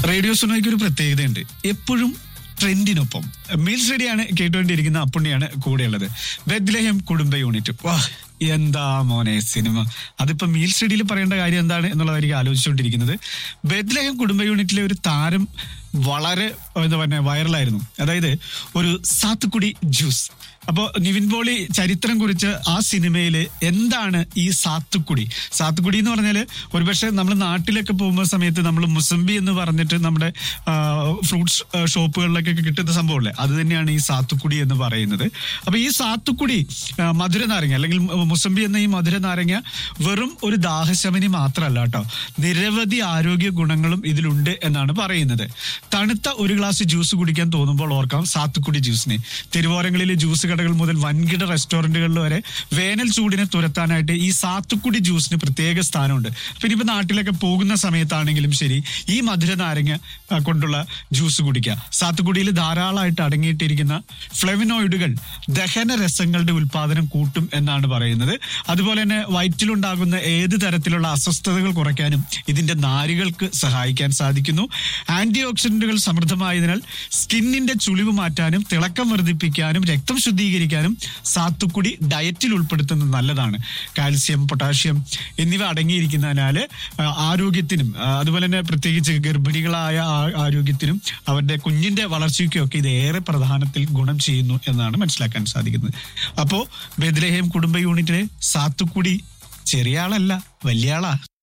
radio സുനോയ്ക്ക് ഒരു പ്രത്യേകതയുണ്ട് എപ്പോഴും ട്രെൻഡിനൊപ്പം മീൽ സ്റ്റഡിയാണ് കേട്ടുകൊണ്ടിരിക്കുന്ന അപ്പുണ്ണിയാണ് കൂടെയുള്ളത് ബെദ്ലഹം കുടുംബ യൂണിറ്റ് വാ എന്താ മോനെ സിനിമ അതിപ്പോ മീൽ സ്റ്റഡിയിൽ പറയേണ്ട കാര്യം എന്താണ് എന്നുള്ളതായിരിക്കും ആലോചിച്ചുകൊണ്ടിരിക്കുന്നത് ബെദ്ലഹം കുടുംബ യൂണിറ്റിലെ ഒരു താരം വളരെ എന്താ പറയുക വൈറലായിരുന്നു അതായത് ഒരു സാത്തുക്കുടി ജ്യൂസ് അപ്പോ നിവിൻ പോളി ചരിത്രം കുറിച്ച് ആ സിനിമയിൽ എന്താണ് ഈ സാത്തുക്കുടി സാത്തുക്കുടി എന്ന് പറഞ്ഞാൽ ഒരുപക്ഷെ നമ്മൾ നാട്ടിലൊക്കെ പോകുമ്പോൾ സമയത്ത് നമ്മൾ മുസംബി എന്ന് പറഞ്ഞിട്ട് നമ്മുടെ ഫ്രൂട്ട്സ് ഷോപ്പുകളിലൊക്കെ കിട്ടുന്ന സംഭവമല്ലേ അത് തന്നെയാണ് ഈ സാത്തുക്കുടി എന്ന് പറയുന്നത് അപ്പൊ ഈ സാത്തുക്കുടി ആ, മധുര നാരങ്ങ അല്ലെങ്കിൽ മുസംബി എന്ന ഈ മധുര നാരങ്ങ വെറും ഒരു ദാഹശമനി മാത്രമല്ല കേട്ടോ നിരവധി ആരോഗ്യ ഗുണങ്ങളും ഇതിലുണ്ട് എന്നാണ് പറയുന്നത് തണുത്ത ഒരു ഗ്ലാസ് ജ്യൂസ് കുടിക്കാൻ തോന്നുമ്പോൾ ഓർക്കാം സാത്തുക്കുടി ജ്യൂസിനെ തിരുവോരങ്ങളിലെ ജ്യൂസ് കടകൾ മുതൽ വൻകിട റെസ്റ്റോറന്റുകളിൽ വരെ വേനൽ ചൂടിനെ തുരത്താനായിട്ട് ഈ സാത്തുക്കുടി ജ്യൂസിന് പ്രത്യേക സ്ഥാനമുണ്ട് പിന്നെ ഇപ്പൊ നാട്ടിലൊക്കെ പോകുന്ന സമയത്താണെങ്കിലും ശരി ഈ മധുര നാരങ്ങ ആ, കൊണ്ടുള്ള ജ്യൂസ് കുടിക്കുക സാത്തുക്കുടിയിൽ ധാരാളമായിട്ട് അടങ്ങിയിട്ടിരിക്കുന്ന ഫ്ലെവനോയിഡുകൾ ദഹന രസങ്ങളുടെ ഉൽപാദനം കൂട്ടും എന്നാണ് പറയുന്നത് അതുപോലെ തന്നെ വയറ്റിലുണ്ടാകുന്ന ഏത് തരത്തിലുള്ള അസ്വസ്ഥതകൾ കുറയ്ക്കാനും ഇതിന്റെ നാരുകൾക്ക് സഹായിക്കാൻ സാധിക്കുന്നു ആന്റി ഓക്സിഡന്റുകൾ സമൃദ്ധമായതിനാൽ സ്കിന്നിന്റെ ചുളിവ് മാറ്റാനും തിളക്കം വർദ്ധിപ്പിക്കാനും രക്തം ശുദ്ധീകരിക്കാനും സാത്തുക്കുടി ഡയറ്റിൽ ഉൾപ്പെടുത്തുന്നത് നല്ലതാണ് കാൽസ്യം പൊട്ടാഷ്യം എന്നിവ അടങ്ങിയിരിക്കുന്നതിനാൽ ആ, ആരോഗ്യത്തിനും ആ, അതുപോലെ തന്നെ പ്രത്യേകിച്ച് ഗർഭിണികളായ ആ- ആരോഗ്യത്തിനും അവരുടെ കുഞ്ഞിന്റെ വളർച്ചയ്ക്കും ഒക്കെ ഇത് ഏറെ പ്രധാനത്തിൽ ഗുണം ചെയ്യുന്നു എന്നാണ് മനസ്സിലാക്കാൻ സാധിക്കുന്നത് അപ്പോ ബദ്രഹേം കുടുംബ യൂണിറ്റിലെ സാത്തുക്കുടി ചെറിയ ആളല്ല വലിയ ആളാ